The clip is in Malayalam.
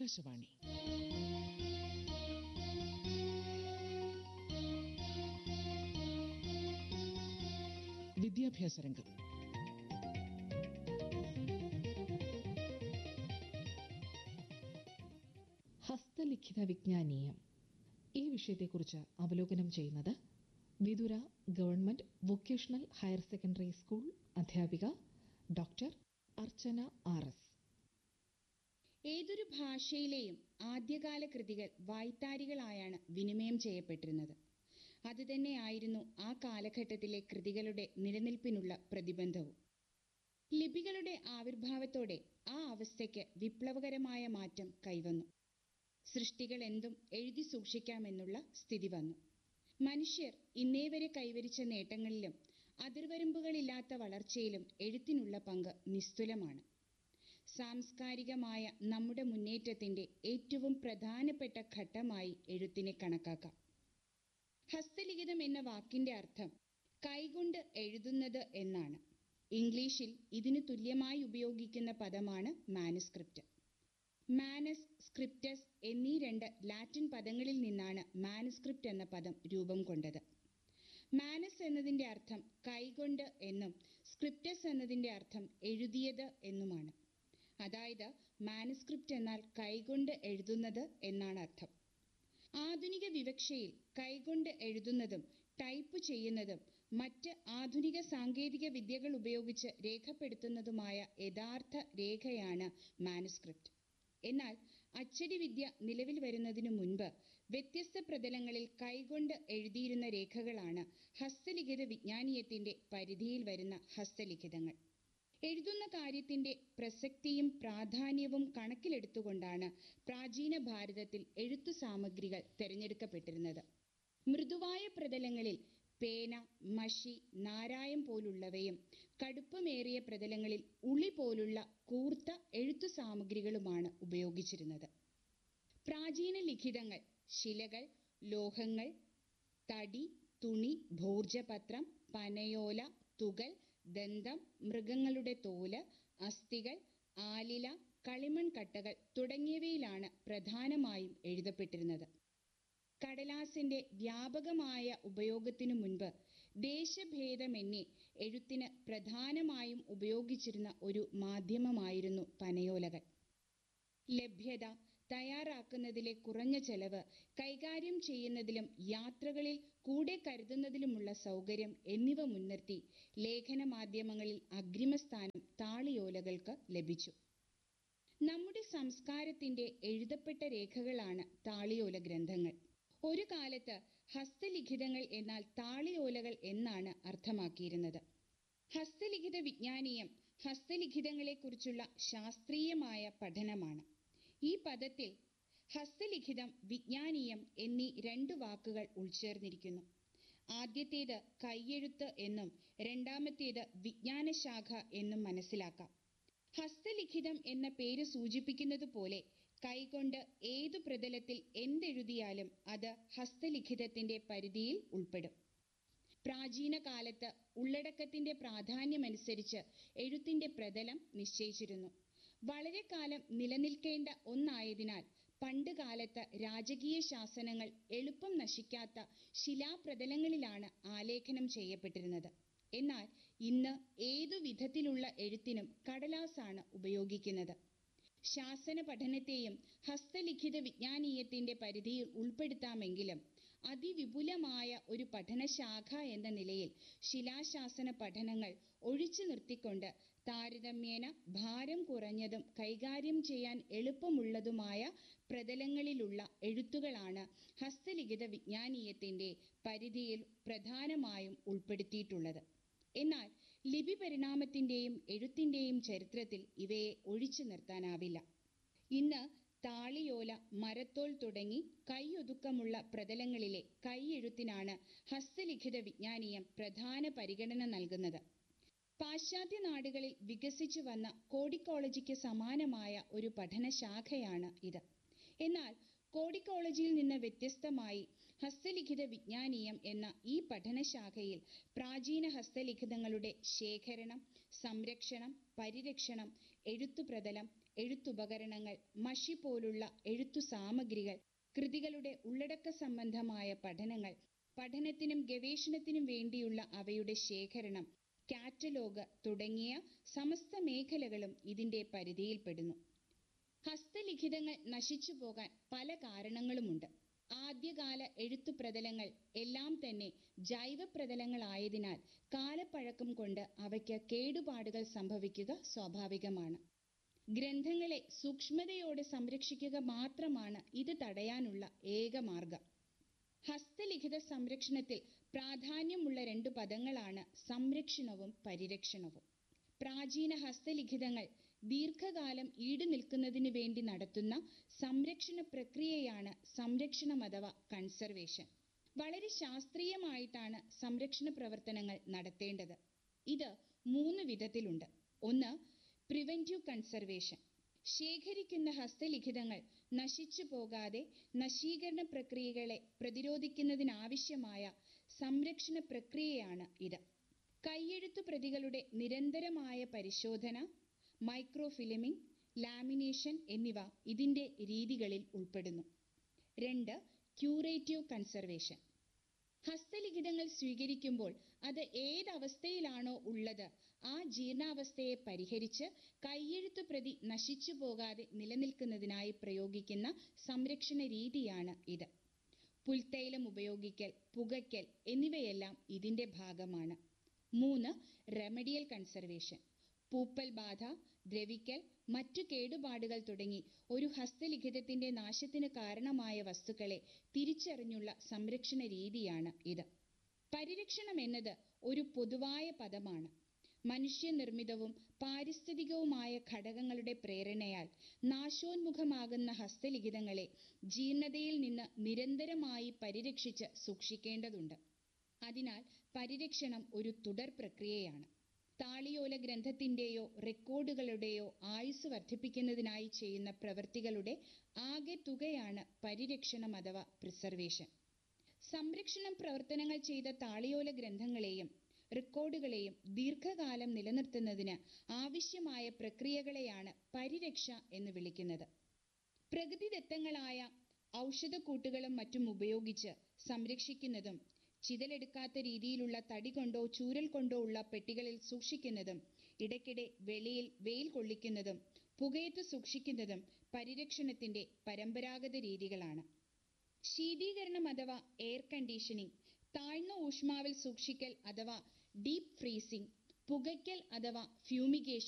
ആകാശവാണി വിദ്യാഭ്യാസ രംഗം ഹസ്തലിഖിത വിജ്ഞാനീയം ഈ വിഷയത്തെക്കുറിച്ച് അവലോകനം ചെയ്യുന്നത് Vithura government vocational higher secondary school അധ്യാപിക ഡോക്ടർ അർച്ചന ആർ എസ് ഏതൊരു ഭാഷയിലെയും ആദ്യകാല കൃതികൾ വായ്ത്താരികളായാണ് വിനിമയം ചെയ്യപ്പെട്ടിരുന്നത് അതുതന്നെയായിരുന്നു ആ കാലഘട്ടത്തിലെ കൃതികളുടെ നിലനിൽപ്പിനുള്ള പ്രതിബന്ധവും ലിപികളുടെ ആവിർഭാവത്തോടെ ആ അവസ്ഥയ്ക്ക് വിപ്ലവകരമായ മാറ്റം കൈവന്നു സൃഷ്ടികൾ എന്തും എഴുതി സൂക്ഷിക്കാമെന്നുള്ള സ്ഥിതി വന്നു മനുഷ്യർ ഇന്നേ വരെ കൈവരിച്ച നേട്ടങ്ങളിലും അതിർവരമ്പുകളില്ലാത്ത വളർച്ചയിലും എഴുത്തിനുള്ള പങ്ക് നിസ്തുലമാണ് സാംസ്കാരികമായ നമ്മുടെ മുന്നേറ്റത്തിന്റെ ഏറ്റവും പ്രധാനപ്പെട്ട ഘട്ടമായി എഴുത്തിനെ കണക്കാക്കാം ഹസ്തലിഖിതം എന്ന വാക്കിന്റെ അർത്ഥം കൈകൊണ്ട് എഴുതുന്നത് എന്നാണ് ഇംഗ്ലീഷിൽ ഇതിനു തുല്യമായി ഉപയോഗിക്കുന്ന പദമാണ് മാനുസ്ക്രിപ്റ്റ് മാനസ് സ്ക്രിപ്റ്റസ് എന്നീ രണ്ട് ലാറ്റിൻ പദങ്ങളിൽ നിന്നാണ് മാനുസ്ക്രിപ്റ്റ് എന്ന പദം രൂപം കൊണ്ടത് മാനസ് എന്നതിന്റെ അർത്ഥം കൈകൊണ്ട് എന്നും സ്ക്രിപ്റ്റസ് എന്നതിന്റെ അർത്ഥം എഴുതിയത് എന്നുമാണ് അതായത് മാനുസ്ക്രിപ്റ്റ് എന്നാൽ കൈകൊണ്ട് എഴുതുന്നത് എന്നാണ് അർത്ഥം ആധുനിക വിവക്ഷയിൽ കൈകൊണ്ട് എഴുതുന്നതും ടൈപ്പ് ചെയ്യുന്നതും മറ്റ് ആധുനിക സാങ്കേതിക വിദ്യകൾ ഉപയോഗിച്ച് രേഖപ്പെടുത്തുന്നതുമായ യഥാർത്ഥ രേഖയാണ് മാനുസ്ക്രിപ്റ്റ് എന്നാൽ അച്ചടി വിദ്യ നിലവിൽ വരുന്നതിനു മുൻപ് വ്യത്യസ്ത പ്രതലങ്ങളിൽ കൈകൊണ്ട് എഴുതിയിരുന്ന രേഖകളാണ് ഹസ്തലിഖിത വിജ്ഞാനീയത്തിന്റെ പരിധിയിൽ വരുന്ന ഹസ്തലിഖിതങ്ങൾ എഴുതുന്ന കാര്യത്തിന്റെ പ്രസക്തിയും പ്രാധാന്യവും കണക്കിലെടുത്തുകൊണ്ടാണ് പ്രാചീന ഭാരതത്തിൽ എഴുത്തു സാമഗ്രികൾ തിരഞ്ഞെടുക്കപ്പെട്ടിരുന്നത് മൃദുവായ പ്രതലങ്ങളിൽ പേന മഷി നാരായം പോലുള്ളവയും കടുപ്പമേറിയ പ്രതലങ്ങളിൽ ഉളി പോലുള്ള കൂർത്ത എഴുത്തു സാമഗ്രികളുമാണ് ഉപയോഗിച്ചിരുന്നത് പ്രാചീന ലിഖിതങ്ങൾ ശിലകൾ ലോഹങ്ങൾ തടി തുണി ഭോർജപത്രം പനയോല തുകൽ ദന്തം മൃഗങ്ങളുടെ തോല് അസ്ഥികൾ ആലില കളിമൺ കട്ടകൾ തുടങ്ങിയവയിലാണ് പ്രധാനമായും എഴുതപ്പെട്ടിരുന്നത് കടലാസിന്റെ വ്യാപകമായ ഉപയോഗത്തിനു മുൻപ് ദേശഭേദമെന്നേ എഴുത്തിന് പ്രധാനമായും ഉപയോഗിച്ചിരുന്ന ഒരു മാധ്യമമായിരുന്നു പനയോലകൾ ലഭ്യത തയ്യാറാക്കുന്നതിലെ കുറഞ്ഞ ചെലവ് കൈകാര്യം ചെയ്യുന്നതിലും യാത്രകളിൽ കൂടെ കരുതുന്നതിലുമുള്ള സൗകര്യം എന്നിവ മുൻനിർത്തി ലേഖന മാധ്യമങ്ങളിൽ അഗ്രിമസ്ഥാനം താളിയോലകൾക്ക് ലഭിച്ചു നമ്മുടെ സംസ്കാരത്തിന്റെ എഴുതപ്പെട്ട രേഖകളാണ് താളിയോല ഗ്രന്ഥങ്ങൾ ഒരു കാലത്ത് ഹസ്തലിഖിതങ്ങൾ എന്നാൽ താളിയോലകൾ എന്നാണ് അർത്ഥമാക്കിയിരുന്നത് ഹസ്തലിഖിത വിജ്ഞാനീയം ഹസ്തലിഖിതങ്ങളെക്കുറിച്ചുള്ള ശാസ്ത്രീയമായ പഠനമാണ് ഈ പദത്തിൽ ഹസ്തലിഖിതം വിജ്ഞാനീയം എന്നീ രണ്ട് വാക്കുകൾ ഉൾച്ചേർന്നിരിക്കുന്നു ആദ്യത്തേത് കൈയെഴുത്ത് എന്നും രണ്ടാമത്തേത് വിജ്ഞാനശാഖ എന്നും മനസ്സിലാക്കാം ഹസ്തലിഖിതം എന്ന പേര് സൂചിപ്പിക്കുന്നത് പോലെ കൈകൊണ്ട് ഏതു പ്രതലത്തിൽ എന്തെഴുതിയാലും അത് ഹസ്തലിഖിതത്തിന്റെ പരിധിയിൽ ഉൾപ്പെടും പ്രാചീന കാലത്ത് ഉള്ളടക്കത്തിന്റെ പ്രാധാന്യമനുസരിച്ച് എഴുത്തിന്റെ പ്രതലം നിശ്ചയിച്ചിരുന്നു വളരെ കാലം നിലനിൽക്കേണ്ട ഒന്നായതിനാൽ പണ്ട് കാലത്ത് രാജകീയ ശാസനങ്ങൾ എളുപ്പം നശിക്കാത്ത ശിലാപ്രതലങ്ങളിലാണ് ആലേഖനം ചെയ്യപ്പെട്ടിരുന്നത് എന്നാൽ ഇന്ന് ഏതു വിധത്തിലുള്ള എഴുത്തിനും കടലാസാണ് ഉപയോഗിക്കുന്നത് ശാസന പഠനത്തെയും ഹസ്തലിഖിത വിജ്ഞാനീയത്തിന്റെ പരിധിയിൽ ഉൾപ്പെടുത്താമെങ്കിലും അതിവിപുലമായ ഒരു പഠനശാഖ എന്ന നിലയിൽ ശിലാശാസന പഠനങ്ങൾ ഒഴിച്ചു നിർത്തിക്കൊണ്ട് താരതമ്യേന ഭാരം കുറഞ്ഞതും കൈകാര്യം ചെയ്യാൻ എളുപ്പമുള്ളതുമായ പ്രതലങ്ങളിലുള്ള എഴുത്തുകളാണ് ഹസ്തലിഖിത വിജ്ഞാനീയത്തിന്റെ പരിധിയിൽ പ്രധാനമായും ഉൾപ്പെടുത്തിയിട്ടുള്ളത് എന്നാൽ ലിപി പരിണാമത്തിന്റെയും എഴുത്തിന്റെയും ചരിത്രത്തിൽ ഇവയെ ഒഴിച്ചു നിർത്താനാവില്ല ഇന്ന് താളിയോല മരത്തോൽ തുടങ്ങി കൈയൊതുക്കമുള്ള പ്രതലങ്ങളിലെ കൈയെഴുത്തിനാണ് ഹസ്തലിഖിത വിജ്ഞാനീയം പ്രധാന പരിഗണന നൽകുന്നത് പാശ്ചാത്യ നാടുകളിൽ വികസിച്ചു വന്ന കോഡിക്കോളജിക്ക് സമാനമായ ഒരു പഠനശാഖയാണ് ഇത് എന്നാൽ കോഡിക്കോളജിയിൽ നിന്ന് വ്യത്യസ്തമായി ഹസ്തലിഖിത വിജ്ഞാനീയം എന്ന ഈ പഠനശാഖയിൽ പ്രാചീന ഹസ്തലിഖിതങ്ങളുടെ ശേഖരണം സംരക്ഷണം പരിരക്ഷണം എഴുത്തുപ്രതലം എഴുത്തുപകരണങ്ങൾ മഷി പോലുള്ള എഴുത്തു സാമഗ്രികൾ കൃതികളുടെ ഉള്ളടക്ക സംബന്ധമായ പഠനങ്ങൾ പഠനത്തിനും ഗവേഷണത്തിനും വേണ്ടിയുള്ള അവയുടെ ശേഖരണം കാറ്റലോഗ് തുടങ്ങിയ സമസ്ത മേഖലകളും ഇതിന്റെ പരിധിയിൽപ്പെടുന്നു ഹസ്തലിഖിതങ്ങൾ നശിച്ചു പോകാൻ പല കാരണങ്ങളുമുണ്ട് ആദ്യകാല എഴുത്തുപ്രതലങ്ങൾ എല്ലാം തന്നെ ജൈവ പ്രതലങ്ങളായതിനാൽ കാലപ്പഴക്കം കൊണ്ട് അവയ്ക്ക് കേടുപാടുകൾ സംഭവിക്കുക സ്വാഭാവികമാണ് ഗ്രന്ഥങ്ങളെ സൂക്ഷ്മതയോടെ സംരക്ഷിക്കുക മാത്രമാണ് ഇത് തടയാനുള്ള ഏക മാർഗം ഹസ്തലിഖിത സംരക്ഷണത്തിൽ പ്രാധാന്യമുള്ള രണ്ടു പദങ്ങളാണ് സംരക്ഷണവും പരിരക്ഷണവും പ്രാചീന ഹസ്തലിഖിതങ്ങൾ ദീർഘകാലം ഈടു നിൽക്കുന്നതിന് വേണ്ടി നടത്തുന്ന സംരക്ഷണ പ്രക്രിയയാണ് സംരക്ഷണം അഥവാ കൺസർവേഷൻ വളരെ ശാസ്ത്രീയമായിട്ടാണ് സംരക്ഷണ പ്രവർത്തനങ്ങൾ നടത്തേണ്ടത് ഇത് മൂന്ന് വിധത്തിലുണ്ട് ഒന്ന് പ്രിവെന്റീവ് കൺസർവേഷൻ ശേഖരിക്കുന്ന ഹസ്തലിഖിതങ്ങൾ നശിച്ചു പോകാതെ നശീകരണ പ്രക്രിയകളെ പ്രതിരോധിക്കുന്നതിനാവശ്യമായ സംരക്ഷണ പ്രക്രിയയാണ് ഇത് കൈയെഴുത്തു പ്രതികളുടെ നിരന്തരമായ പരിശോധന മൈക്രോഫിലിമിംഗ് ലാമിനേഷൻ എന്നിവ ഇതിന്റെ രീതികളിൽ ഉൾപ്പെടുന്നു രണ്ട് ക്യൂറേറ്റീവ് കൺസർവേഷൻ ഹസ്തലിഖിതങ്ങൾ സ്വീകരിക്കുമ്പോൾ അത് ഏതവസ്ഥയിലാണോ ഉള്ളത് ആ ജീർണാവസ്ഥയെ പരിഹരിച്ച് കൈയെഴുത്തു പ്രതി നശിച്ചു പോകാതെ നിലനിൽക്കുന്നതിനായി പ്രയോഗിക്കുന്ന സംരക്ഷണ രീതിയാണ് ഇത് പുൽത്തൈലം ഉപയോഗിക്കൽ പുകയ്ക്കൽ എന്നിവയെല്ലാം ഇതിന്റെ ഭാഗമാണ് മൂന്ന് റെമഡിയൽ കൺസർവേഷൻ പൂപ്പൽ ബാധ ദ്രവിക്കൽ മറ്റു കേടുപാടുകൾ തുടങ്ങി ഒരു ഹസ്തലിഖിതത്തിന്റെ നാശത്തിന് കാരണമായ വസ്തുക്കളെ തിരിച്ചറിഞ്ഞുള്ള സംരക്ഷണ രീതിയാണ് ഇത് പരിരക്ഷണം എന്നത് ഒരു പൊതുവായ പദമാണ് മനുഷ്യനിർമ്മിതവും പാരിസ്ഥിതികവുമായ ഘടകങ്ങളുടെ പ്രേരണയാൽ നാശോന്മുഖമാകുന്ന ഹസ്തലിഖിതങ്ങളെ ജീർണതയിൽ നിന്ന് നിരന്തരമായി പരിരക്ഷിച്ച് സൂക്ഷിക്കേണ്ടതുണ്ട് അതിനാൽ പരിരക്ഷണം ഒരു തുടർ പ്രക്രിയയാണ് താളിയോല ഗ്രന്ഥത്തിന്റെയോ റെക്കോർഡുകളുടെയോ ആയുസ് വർദ്ധിപ്പിക്കുന്നതിനായി ചെയ്യുന്ന പ്രവൃത്തികളുടെ ആകെ തുകയാണ് പരിരക്ഷണം അഥവാ പ്രിസർവേഷൻ സംരക്ഷണം പ്രവർത്തനങ്ങൾ ചെയ്ത താളിയോല ഗ്രന്ഥങ്ങളെയും റെക്കോർഡുകളെയും ദീർഘകാലം നിലനിർത്തുന്നതിന് ആവശ്യമായ പ്രക്രിയകളെയാണ് പരിരക്ഷ എന്ന് വിളിക്കുന്നത് പ്രകൃതിദത്തങ്ങളായ ഔഷധക്കൂട്ടുകളും മറ്റും ഉപയോഗിച്ച് സംരക്ഷിക്കുന്നതും ചിതലെടുക്കാത്ത രീതിയിലുള്ള തടി കൊണ്ടോ ചൂരൽ കൊണ്ടോ ഉള്ള പെട്ടികളിൽ സൂക്ഷിക്കുന്നതും ഇടയ്ക്കിടെ വെളിയിൽ വെയിൽ കൊള്ളിക്കുന്നതും പുകയത്ത് സൂക്ഷിക്കുന്നതും പരിരക്ഷണത്തിന്റെ പരമ്പരാഗത രീതികളാണ് ശീതീകരണം അഥവാ എയർ കണ്ടീഷനിങ് താഴ്ന്ന ഊഷ്മാവിൽ സൂക്ഷിക്കൽ അഥവാ ഡീപ് ഫ്രീസിംഗ് പുകയ്ക്കൽ അഥവാ ഫ്യൂമിഗേഷൻ